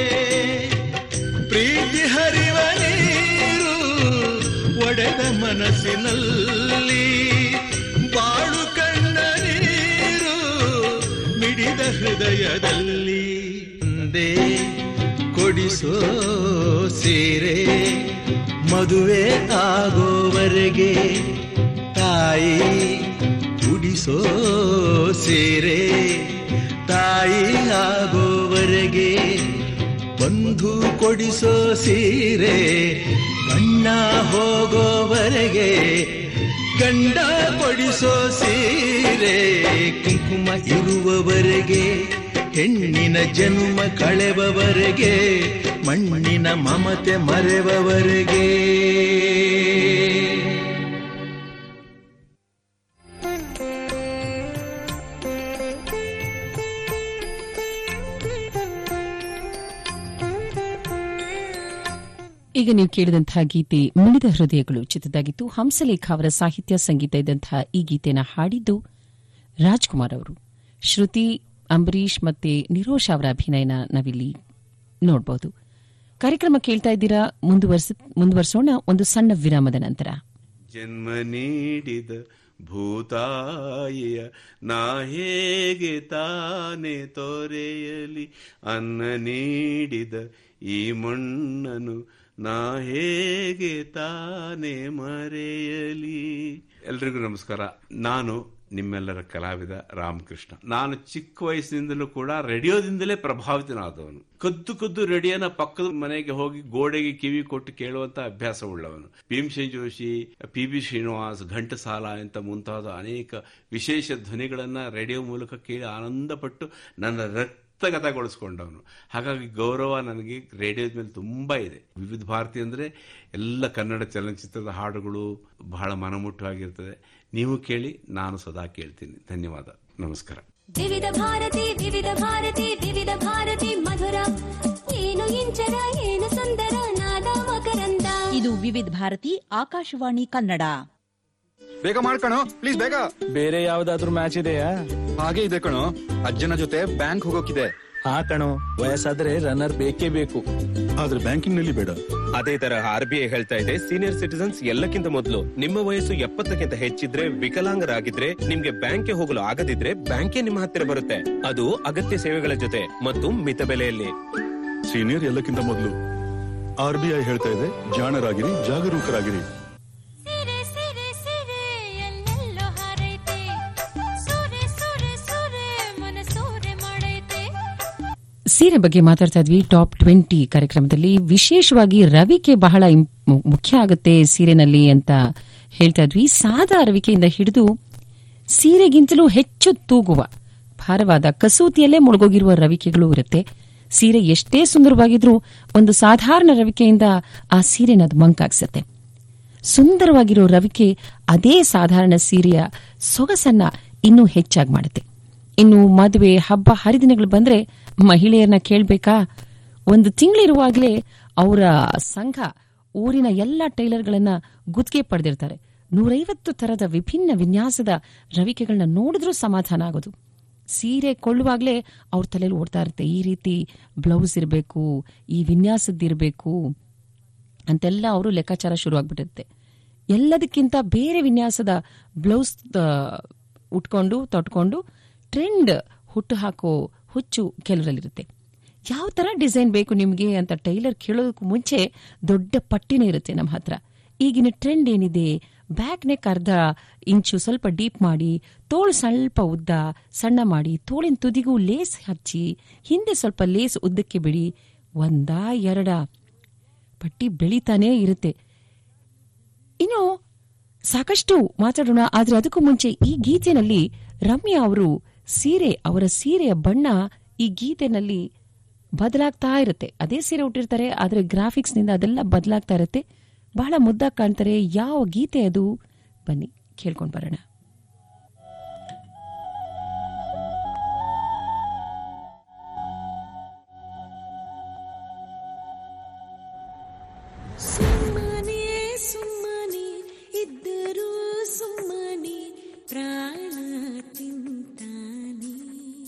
ಪ್ರೀತಿ ಹರಿವ ನೀರು ಒಡೆದ ಮನಸ್ಸಿನಲ್ಲಿ ಬಾಳು ಕಣ್ಣ ನೀರು ಮಿಡಿದ ಹೃದಯದಲ್ಲಿ ಒಂದೇ ಕೊಡಿಸೋ ಸೀರೆ ಮದುವೆ ಆಗೋವರೆಗೆ ತಾಯಿ ಉಡಿಸೋ ಸೀರೆ ತಾಯಿ ಆಗೋವರೆಗೆ ಬಂಧು ಕೊಡಿಸೋ ಸೀರೆ ಬಣ್ಣ ಹೋಗೋವರೆಗೆ ಗಂಡ ಕೊಡಿಸೋ ಸೀರೆ ಕುಂಕುಮ ಇರುವವರೆಗೆ ಹೆಣ್ಣಿನ ಜನ್ಮ ಕಳೆವವರೆಗೆ ಮಣ್ಣಿನ ಮಮತೆ ಮರೆವವರೆಗೆ ಈಗ ನೀವು ಕೇಳಿದಂತಹ ಗೀತೆ ಮಿಳಿದ ಹೃದಯಗಳು ಚಿತ್ರದಾಗಿತ್ತು ಹಂಸಲೇಖ ಅವರ ಸಾಹಿತ್ಯ ಸಂಗೀತ ಇದ್ದಂತಹ ಈ ಗೀತೆನ ಹಾಡಿದ್ದು ರಾಜ್ಕುಮಾರ್ ಅವರು ಶ್ರುತಿ ಅಂಬರೀಷ್ ಮತ್ತೆ ನಿರೋಶ್ ಅವರ ಅಭಿನಯನ ನಾವಿಲ್ಲಿ ನೋಡಬಹುದು ಕಾರ್ಯಕ್ರಮ ಕೇಳ್ತಾ ಇದ್ದೀರಾ ಮುಂದುವರ್ಸ- ಮುಂದುವರ್ಸೋಣ ಒಂದು ಸಣ್ಣ ವಿರಾಮದ ನಂತರ ಜನ್ಮ ನೀಡಿದ ಭೂತಾಯಿಯ ನಾ ಹೇಗೆ ತಾನೆ ತೊರೆಯಲಿ ಅನ್ನ ನೀಡಿದ ಈ ಮಣ್ಣನು ನಾ ಹೇಗೆ ತಾನೆ ಮರೆಯಲಿ ಎಲ್ರಿಗೂ ನಮಸ್ಕಾರ ನಾನು ನಿಮ್ಮೆಲ್ಲರ ಕಲಾವಿದ ರಾಮಕೃಷ್ಣ ನಾನು ಚಿಕ್ಕ ವಯಸ್ಸಿನಿಂದಲೂ ಕೂಡ ರೇಡಿಯೋದಿಂದಲೇ ಪ್ರಭಾವಿತನಾದವನು ಕದ್ದು ಕದ್ದು ರೇಡಿಯೋನ ಪಕ್ಕದ ಮನೆಗೆ ಹೋಗಿ ಗೋಡೆಗೆ ಕಿವಿ ಕೊಟ್ಟು ಕೇಳುವಂತ ಅಭ್ಯಾಸ ಉಳ್ಳವನು ಭೀಮಸೇನ್ ಜೋಶಿ ಪಿ ಬಿ ಶ್ರೀನಿವಾಸ್ ಘಂಟಸಾಲ ಅಂತ ಮುಂತಾದ ಅನೇಕ ವಿಶೇಷ ಧ್ವನಿಗಳನ್ನ ರೇಡಿಯೋ ಮೂಲಕ ಕೇಳಿ ಆನಂದಪಟ್ಟು ನನ್ನ ರಕ್ತಗತಗೊಳಿಸ್ಕೊಂಡವನು ಹಾಗಾಗಿ ಗೌರವ ನನಗೆ ರೇಡಿಯೋದ ಮೇಲೆ ತುಂಬಾ ಇದೆ ವಿವಿಧ ಭಾರತಿ ಅಂದ್ರೆ ಎಲ್ಲ ಕನ್ನಡ ಚಲನಚಿತ್ರದ ಹಾಡುಗಳು ಬಹಳ ಮನಮುಟ್ಟವಾಗಿರ್ತದೆ ನೀವು ಕೇಳಿ ನಾನು ಸದಾ ಕೇಳ್ತೀನಿ ಧನ್ಯವಾದ ನಮಸ್ಕಾರ ವಿವಿಧ ಭಾರತಿ ವಿವಿಧ ಭಾರತಿ ವಿವಿಧ ಭಾರತಿ ಮಧುರ ಏನು ಇಂಚರ ಏನು ಸುಂದರ ನಾದ ಮಕರಂದ ಇದು ವಿವಿಧ ಭಾರತಿ ಆಕಾಶವಾಣಿ ಕನ್ನಡ ಬೇಗ ಮಾಡ್ಕಣೋ ಪ್ಲೀಸ್ ಬೇಗ ಬೇರೆ ಯಾವ್ದಾದ್ರು ಮ್ಯಾಚ್ ಇದೆಯಾ ಹಾಗೆ ಇದೆ ಕಣೋ ಅಜ್ಜನ ಜೊತೆ ಬ್ಯಾಂಕ್ ಹೋಗೋಕಿದೆ ಹಾ ಕಣೋ ವಯಸ್ಸಾದ್ರೆ ರನ್ನರ್ ಬೇಕೇ ಬೇಕು ಆದ್ರೆ ಬ್ಯಾಂಕಿಂಗ್ ನಲ್ಲಿ ಬೇಡ ಅದೇ ತರ ಆರ್ ಬಿ ಐ ಹೇಳ್ತಾ ಇದೆ ಸೀನಿಯರ್ ಸಿಟಿಸನ್ಸ್ ಎಲ್ಲಕ್ಕಿಂತ ಮೊದಲು ನಿಮ್ಮ ವಯಸ್ಸು ಎಪ್ಪತ್ತಕ್ಕಿಂತ ಹೆಚ್ಚಿದ್ರೆ ವಿಕಲಾಂಗರಾಗಿದ್ರೆ ನಿಮ್ಗೆ ಬ್ಯಾಂಕ್ಗೆ ಹೋಗಲು ಆಗದಿದ್ರೆ ಬ್ಯಾಂಕೇ ನಿಮ್ಮ ಹತ್ತಿರ ಬರುತ್ತೆ ಅದು ಅಗತ್ಯ ಸೇವೆಗಳ ಜೊತೆ ಮತ್ತು ಮಿತ ಬೆಲೆಯಲ್ಲಿ ಸೀನಿಯರ್ ಎಲ್ಲಕ್ಕಿಂತ ಮೊದಲು ಆರ್ ಬಿ ಐ ಹೇಳ್ತಾ ಇದೆ ಜಾಣರಾಗಿರಿ ಜಾಗರೂಕರಾಗಿರಿ ಸಿರೆ ಸಿರೆ ಸಿರೆ ಎಲ್ಲೆಲ್ಲೋ ಹರೈತೆ ಸುರೆ ಸುರೆ ಸುರೆ ಸೀರೆ ಬಗ್ಗೆ ಮಾತಾಡ್ತಾ ಇದ್ವಿ ಟಾಪ್ ಟ್ವೆಂಟಿ ಕಾರ್ಯಕ್ರಮದಲ್ಲಿ ವಿಶೇಷವಾಗಿ ರವಿಕೆ ಬಹಳ ಇಂ- ಮು- ಮುಖ್ಯ ಆಗುತ್ತೆ ಸೀರೆನಲ್ಲಿ ಅಂತ ಹೇಳ್ತಾ ಇದ್ವಿ ಸಾದಾ ರವಿಕೆಯಿಂದ ಹಿಡಿದು ಸೀರೆಗಿಂತಲೂ ಹೆಚ್ಚು ತೂಗುವ ಭಾರವಾದ ಕಸೂತಿಯಲ್ಲೇ ಮುಳುಗೋಗಿರುವ ರವಿಕೆಗಳು ಇರುತ್ತೆ ಸೀರೆ ಎಷ್ಟೇ ಸುಂದರವಾಗಿದ್ರೂ ಒಂದು ಸಾಧಾರಣ ರವಿಕೆಯಿಂದ ಆ ಸೀರೆನ ಅದು ಮಂಕಾಗ್ಸತ್ತೆ ಸುಂದರವಾಗಿರೋ ರವಿಕೆ ಅದೇ ಸಾಧಾರಣ ಸೀರೆಯ ಸೊಗಸನ್ನ ಇನ್ನೂ ಹೆಚ್ಚಾಗಿ ಮಾಡುತ್ತೆ ಇನ್ನು ಮದುವೆ ಹಬ್ಬ ಹರಿದಿನಗಳು ಬಂದ್ರೆ ಮಹಿಳೆಯರನ್ನ ಕೇಳ್ಬೇಕಾ ಒಂದು ತಿಂಗಳಿರುವಾಗಲೇ ಅವರ ಸಂಘ ಊರಿನ ಎಲ್ಲ ಟೈಲರ್ಗಳನ್ನ ಗುತ್ತಿಗೆ ಪಡೆದಿರ್ತಾರೆ ನೂರೈವತ್ತು ತರದ ವಿಭಿನ್ನ ವಿನ್ಯಾಸದ ರವಿಕೆಗಳನ್ನ ನೋಡಿದ್ರೂ ಸಮಾಧಾನ ಆಗೋದು ಸೀರೆ ಕೊಳ್ಳುವಾಗಲೇ ಅವ್ರ ತಲೆಯಲ್ಲಿ ಓಡ್ತಾ ಇರುತ್ತೆ ಈ ರೀತಿ ಬ್ಲೌಸ್ ಇರಬೇಕು ಈ ವಿನ್ಯಾಸದ್ದಿರಬೇಕು ಅಂತೆಲ್ಲ ಅವರು ಲೆಕ್ಕಾಚಾರ ಶುರು ಆಗ್ಬಿಟ್ಟಿರುತ್ತೆ ಎಲ್ಲದಕ್ಕಿಂತ ಬೇರೆ ವಿನ್ಯಾಸದ ಬ್ಲೌಸ್ ಆ, ಉಟ್ಕೊಂಡು ತೊಟ್ಕೊಂಡು ಟ್ರೆಂಡ್ ಹುಟ್ಟು ಹಾಕೋ ಹುಚ್ಚು ಕೆಲವರಲ್ಲಿರುತ್ತೆ ಯಾವ ತರ ಡಿಸೈನ್ ಬೇಕು ನಿಮಗೆ ಅಂತ ಟೈಲರ್ ಕೇಳೋದಕ್ಕೂ ಮುಂಚೆ ದೊಡ್ಡ ಪಟ್ಟಿನೇ ಇರುತ್ತೆ ನಮ್ಮ ಹತ್ರ ಈಗಿನ ಟ್ರೆಂಡ್ ಏನಿದೆ ಬ್ಯಾಕ್ ನೆಕ್ ಅರ್ಧ ಇಂಚು ಸ್ವಲ್ಪ ಡೀಪ್ ಮಾಡಿ ತೋಳು ಸ್ವಲ್ಪ ಉದ್ದ ಸಣ್ಣ ಮಾಡಿ ತೋಳಿನ ತುದಿಗೂ ಲೇಸ್ ಹಚ್ಚಿ ಹಿಂದೆ ಸ್ವಲ್ಪ ಲೇಸ್ ಉದ್ದಕ್ಕೆ ಬಿಡಿ ಒಂದಾ ಎರಡ ಪಟ್ಟಿ ಬೆಳೀತಾನೇ ಇರುತ್ತೆ ಇನ್ನು ಸಾಕಷ್ಟು ಮಾತಾಡೋಣ ಆದ್ರೆ ಅದಕ್ಕೂ ಮುಂಚೆ ಈ ಗೀತೆನಲ್ಲಿ ರಮ್ಯಾ ಅವರು ಸೀರೆ ಅವರ ಸೀರೆಯ ಬಣ್ಣ ಈ ಗೀತೆನಲ್ಲಿ ಬದಲಾಗ್ತಾ ಇರುತ್ತೆ ಅದೇ ಸೀರೆ ಉಟ್ಟಿರ್ತಾರೆ ಆದ್ರೆ ಗ್ರಾಫಿಕ್ಸ್ ನಿಂದ ಅದೆಲ್ಲ ಬದಲಾಗ್ತಾ ಇರುತ್ತೆ ಬಹಳ ಮುದ್ದಾಗಿ ಕಾಣ್ತಾರೆ ಯಾವ ಗೀತೆ ಅದು ಬನ್ನಿ ಕೇಳ್ಕೊಂಡ್ ಬರೋಣ ಸುಮ್ಮನೆ ಸುಮ್ಮನೆ ಇದ್ದರೂ ಸುಮ್ಮನೆ ಪ್ರಾಣ ತಿಂತಾನೆ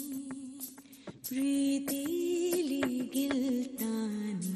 ಪ್ರೀತಿಲಿ ಗೆಲ್ತಾನೆ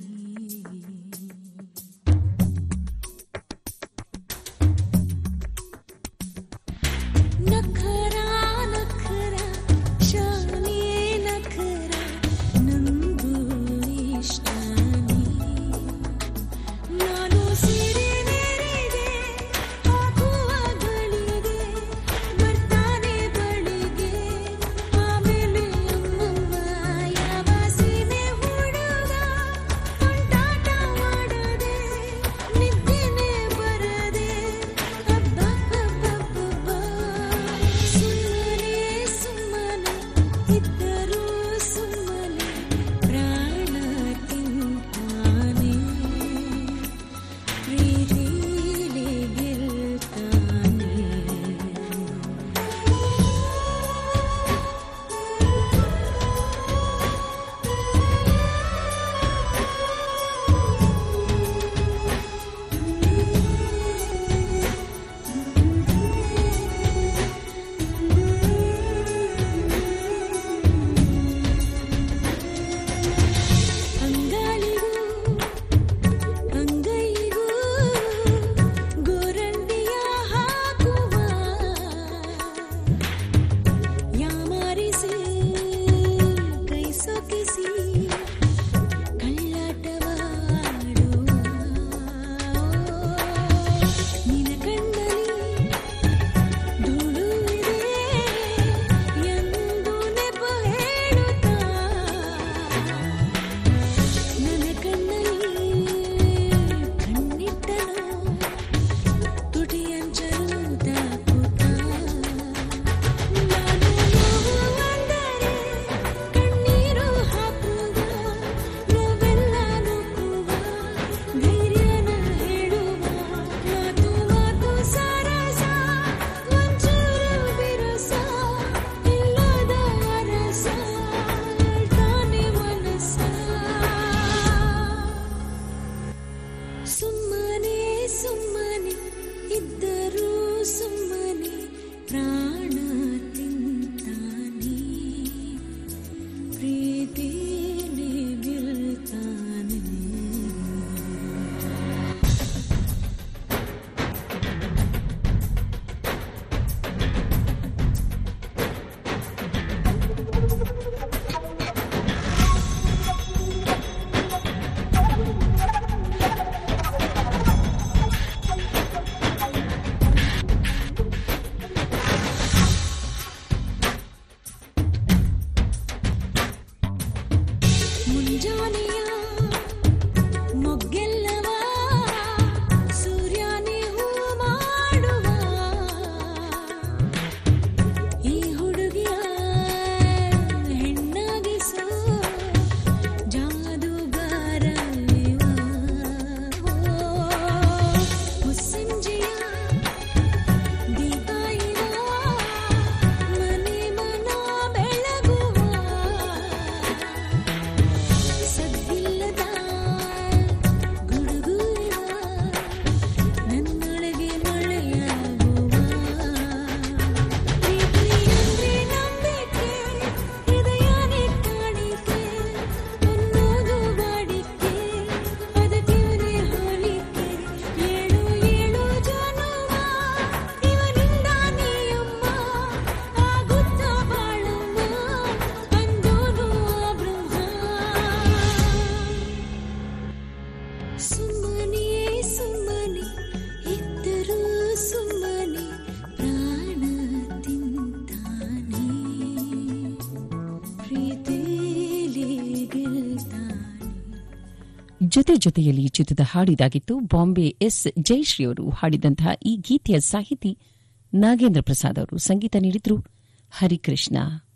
ಜೊತೆ ಜೊತೆಯಲ್ಲಿ ಚಿತ್ರದ ಹಾಡಿದಾಗಿತ್ತು ಬಾಂಬೆ ಎಸ್ ಜಯಶ್ರೀ ಅವರು ಹಾಡಿದಂತಹ ಈ ಗೀತೆಯ ಸಾಹಿತಿ ನಾಗೇಂದ್ರ ಪ್ರಸಾದ್ ಅವರು ಸಂಗೀತ ನೀಡಿದ್ರು ಹರಿಕೃಷ್ಣ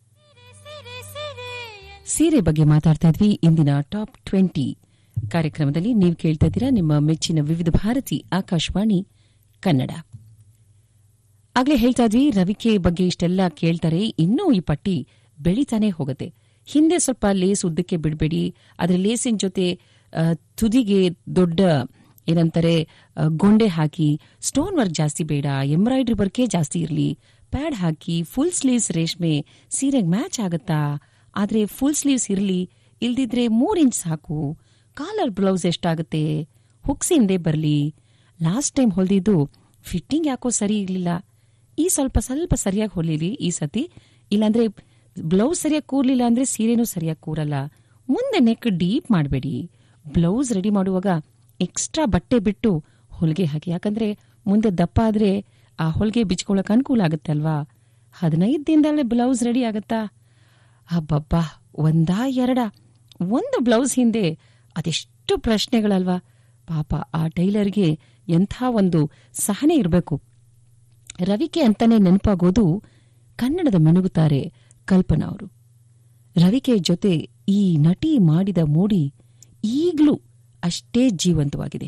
ಸೀರೆ ಬಗ್ಗೆ ಮಾತಾಡ್ತಾ ಇದ್ವಿ ಇಂದಿನ ಟಾಪ್ ಟ್ವೆಂಟಿ ಕಾರ್ಯಕ್ರಮದಲ್ಲಿ ನೀವು ಕೇಳ್ತಾ ಇದ್ದೀರಾ ನಿಮ್ಮ ಮೆಚ್ಚಿನ ವಿವಿಧ ಭಾರತಿ ಆಕಾಶವಾಣಿ ಕನ್ನಡ ಆಗ್ಲೇ ಹೇಳ್ತಾ ಇದ್ವಿ ರವಿಕೆ ಬಗ್ಗೆ ಇಷ್ಟೆಲ್ಲ ಕೇಳ್ತಾರೆ ಇನ್ನೂ ಈ ಪಟ್ಟಿ ಬೆಳೀತಾನೆ ಹೋಗುತ್ತೆ ಹಿಂದೆ ಸ್ವಲ್ಪ ಲೇಸ್ ಉದ್ದಕ್ಕೆ ಬಿಡಬೇಡಿ ಅದ್ರ ಲೇಸಿನ ಜೊತೆ ಆ, ತುದಿಗೆ ದೊಡ್ಡ ಏನಂತಾರೆ ಆ, ಗೊಂಡೆ ಹಾಕಿ ಸ್ಟೋನ್ ವರ್ಕ್ ಜಾಸ್ತಿ ಬೇಡ ಎಂಬ್ರಾಯ್ಡ್ರಿ ವರ್ಕೇ ಜಾಸ್ತಿ ಇರಲಿ ಪ್ಯಾಡ್ ಹಾಕಿ ಫುಲ್ ಸ್ಲೀವ್ಸ್ ರೇಷ್ಮೆ ಸೀರೆಗೆ ಮ್ಯಾಚ್ ಆಗತ್ತಾ ಆದ್ರೆ ಫುಲ್ ಸ್ಲೀವ್ಸ್ ಇರಲಿ ಇಲ್ದಿದ್ರೆ ಮೂರ್ ಇಂಚ್ ಸಾಕು ಕಾಲರ್ ಬ್ಲೌಸ್ ಎಷ್ಟಾಗುತ್ತೆ ಹುಕ್ಸ್ ಹಿಂದೆ ಬರಲಿ ಲಾಸ್ಟ್ ಟೈಮ್ ಹೊಲ್ದಿದ್ದು ಫಿಟ್ಟಿಂಗ್ ಯಾಕೋ ಸರಿ ಇರಲಿಲ್ಲ ಈ ಸ್ವಲ್ಪ ಸ್ವಲ್ಪ ಸರಿಯಾಗಿ ಹೊಲಿರಿ ಈ ಸತಿ ಇಲ್ಲಾಂದ್ರೆ ಬ್ಲೌಸ್ ಸರಿಯಾಗಿ ಕೂರ್ಲಿಲ್ಲ ಅಂದ್ರೆ ಸೀರೆನೂ ಸರಿಯಾಗಿ ಕೂರಲ್ಲ ಮುಂದೆ ನೆಕ್ ಡೀಪ್ ಮಾಡಬೇಡಿ ಬ್ಲೌಸ್ ರೆಡಿ ಮಾಡುವಾಗ ಎಕ್ಸ್ಟ್ರಾ ಬಟ್ಟೆ ಬಿಟ್ಟು ಹೊಲಿಗೆ ಹಾಕಿ ಯಾಕಂದ್ರೆ ಮುಂದೆ ದಪ್ಪ ಆದ್ರೆ ಆ ಹೊಲಿಗೆ ಬಿಚ್ಕೊಳಕ್ ಅನುಕೂಲ ಆಗುತ್ತೆ ಅಲ್ವಾ ಹದಿನೈದು ದಿನದಲ್ಲೇ ಬ್ಲೌಸ್ ರೆಡಿ ಆಗತ್ತಾ ಹಬ್ಬಬ್ಬಾ ಒಂದಾ ಎರಡ ಒಂದು ಬ್ಲೌಸ್ ಹಿಂದೆ ಅದೆಷ್ಟು ಪ್ರಶ್ನೆಗಳಲ್ವಾ ಪಾಪ ಆ ಟೈಲರ್ಗೆ ಎಂಥ ಒಂದು ಸಹನೆ ಇರಬೇಕು ರವಿಕೆ ಅಂತಾನೆ ನೆನಪಾಗೋದು ಕನ್ನಡದ ಮಿನುಗುತ್ತಾರೆ ಕಲ್ಪನಾ ಅವರು ರವಿಕೆ ಜೊತೆ ಈ ನಟಿ ಮಾಡಿದ ಮೋಡಿ ಈಗಲೂ ಅಷ್ಟೇ ಜೀವಂತವಾಗಿದೆ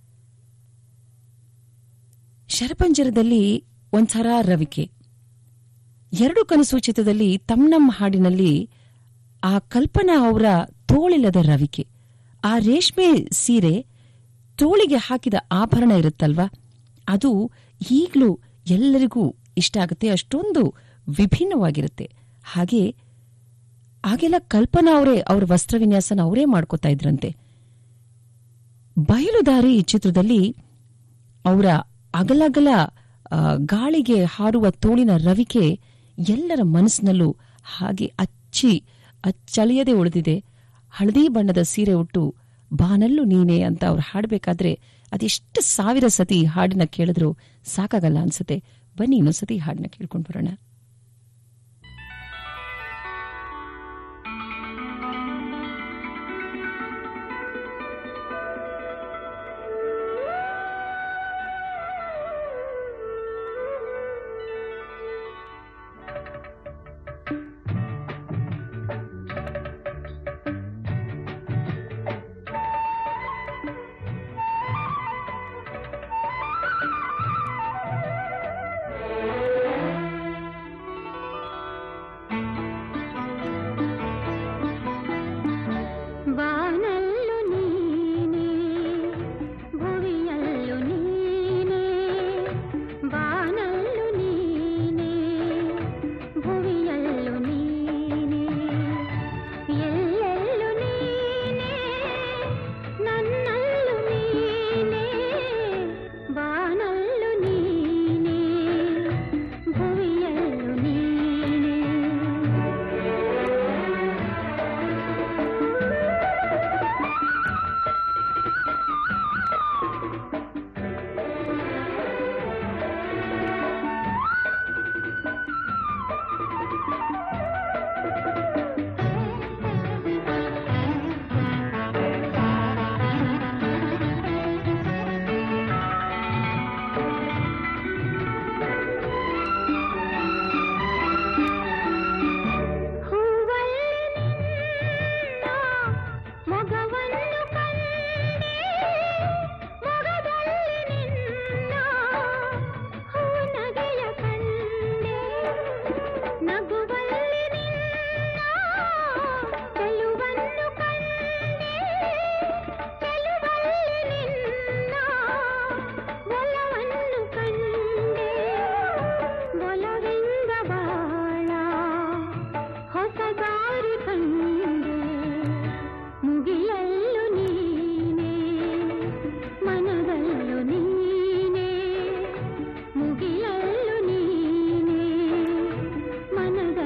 ಶರಪಂಜರದಲ್ಲಿ ಒಂಥರ ರವಿಕೆ ಎರಡು ಕನಸು ಚಿತ್ರದಲ್ಲಿ ತಮ್ನಮ್ಮ ಹಾಡಿನಲ್ಲಿ ಆ ಕಲ್ಪನಾ ಅವರ ತೋಳಿಲ್ಲದ ರವಿಕೆ ಆ ರೇಷ್ಮೆ ಸೀರೆ ತೋಳಿಗೆ ಹಾಕಿದ ಆಭರಣ ಇರುತ್ತಲ್ವಾ ಅದು ಈಗಲೂ ಎಲ್ಲರಿಗೂ ಇಷ್ಟ ಆಗುತ್ತೆ ಅಷ್ಟೊಂದು ವಿಭಿನ್ನವಾಗಿರುತ್ತೆ ಹಾಗೆ ಆಗೆಲ್ಲ ಕಲ್ಪನಾ ಅವರೇ ಅವ್ರ ವಸ್ತ್ರ ವಿನ್ಯಾಸನ ಅವರೇ ಮಾಡ್ಕೋತಾ ಇದ್ರಂತೆ ಬಯಲುದಾರಿ ಈ ಚಿತ್ರದಲ್ಲಿ ಅವರ ಅಗಲಗಲ ಆ, ಗಾಳಿಗೆ ಹಾರುವ ತೋಳಿನ ರವಿಕೆ ಎಲ್ಲರ ಮನಸ್ಸಿನಲ್ಲೂ ಹಾಗೆ ಅಚ್ಚಿ ಅಚ್ಚಳಿಯದೆ ಉಳಿದಿದೆ ಹಳದಿ ಬಣ್ಣದ ಸೀರೆ ಉಟ್ಟು ಬಾನಲ್ಲು ನೀನೆ ಅಂತ ಅವ್ರು ಹಾಡಬೇಕಾದ್ರೆ ಅದೆಷ್ಟು ಸಾವಿರ ಸತಿ ಈ ಹಾಡನ್ನ ಕೇಳಿದ್ರು ಸಾಕಾಗಲ್ಲ ಅನ್ಸುತ್ತೆ ಬನ್ನಿ ಇನ್ನೊಂದ್ಸತಿ ಈ ಹಾಡನ್ನ ಕೇಳ್ಕೊಂಡು ಬರೋಣ ಬಾನಲ್ಲು ನೀನೆ ಭುವಿಯಲ್ಲು ನೀನೆ ಬಾನಲ್ಲು ನೀನೆ ಭುವಿಯಲ್ಲು ನೀನೆ ಎಲ್ಲೆಲ್ಲು ನೀನೆ ನನ್ನಲ್ಲು ನೀನೆ ಬಾನಲ್ಲು ನೀನೆ ಭುವಿಯಲ್ಲು ನೀನೆ ಮೊಗವನ್ನು ಕಂಡೆ ಮೊಗದಲ್ಲಿ ನಿನ್ನ ಹೂನಗೆಯ ಕಂಡೆ ನಗುವಲ್ಲಿ ನಿನ್ನ ಚೆಲುವನ್ನು ಕಂಡೆ ಚೆಲುವಲ್ಲಿ ನಿನ್ನ ಒಲವನ್ನು ಕಂಡೆ ಒಲವೆಂದ ಬಾಳ ಹೊಸ ದಾರಿ ಕಂಡೆ ಮುಗಿಲಲ್ಲು ನೀನೆ ಮನದಲ್ಲು ನೀನೆ ಮುಗಿಲಲ್ಲು ನೀನೆ ಮನದಲ್ಲು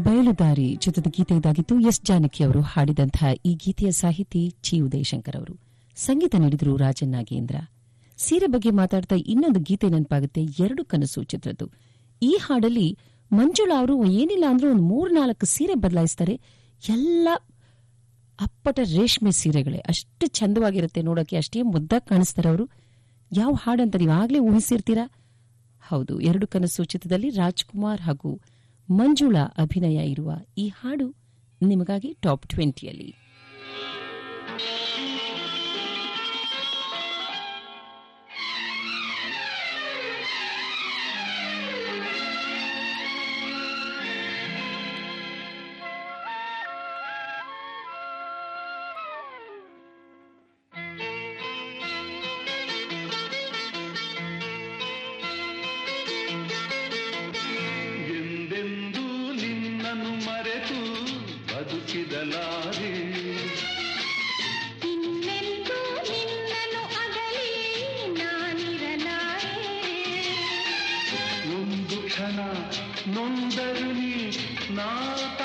ಬಯಲುದಾರಿ ಚಿತ್ರದ ಗೀತೆ ಇದಾಗಿತ್ತು ಎಸ್ ಜಾನಕಿ ಅವರು ಹಾಡಿದಂತಹ ಈ ಗೀತೆಯ ಸಾಹಿತಿ ಚಿ ಉದಯಶಂಕರ್ ಅವರು ಸಂಗೀತ ನೀಡಿದರು ರಾಜನ್ ನಾಗೇಂದ್ರ ಸೀರೆ ಬಗ್ಗೆ ಮಾತಾಡ್ತಾ ಇನ್ನೊಂದು ಗೀತೆ ನೆನಪಾಗುತ್ತೆ ಎರಡು ಕನಸು ಚಿತ್ರದ್ದು ಈ ಹಾಡಲ್ಲಿ ಮಂಜುಳಾ ಅವರು ಏನಿಲ್ಲ ಅಂದ್ರೂ ಒಂದು ಮೂರ್ನಾಲ್ಕು ಸೀರೆ ಬದಲಾಯಿಸ್ತಾರೆ ಎಲ್ಲ ಅಪ್ಪಟ ರೇಷ್ಮೆ ಸೀರೆಗಳೇ ಅಷ್ಟು ಚಂದವಾಗಿರುತ್ತೆ ನೋಡೋಕೆ ಅಷ್ಟೇ ಮುದ್ದಾಗಿ ಕಾಣಿಸ್ತಾರೆ ಅವರು ಯಾವ ಹಾಡಂತ ನೀವು ಆಗ್ಲೇ ಊಹಿಸಿರ್ತೀರಾ ಹೌದು ಎರಡು ಕನಸು ಚಿತ್ರದಲ್ಲಿ ರಾಜ್ಕುಮಾರ್ ಹಾಗೂ ಮಂಜುಳಾ ಅಭಿನಯ ಇರುವ ಈ ಹಾಡು ನಿಮಗಾಗಿ ಟಾಪ್ ಟ್ವೆಂಟಿಯಲ್ಲಿ ಎಂದೆಂದೂ ನಿನ್ನನ್ನು ಮರೆತು ಬದುಕಿದಲಾರೆ ಇನ್ನೆಂದೂ ನಿನ್ನನ್ನು ಅಗಲಿ ನಾನಿರಲಾರೆ ಒಂದು ಕ್ಷಣ ನೊಂದರು ನೀ ನಾ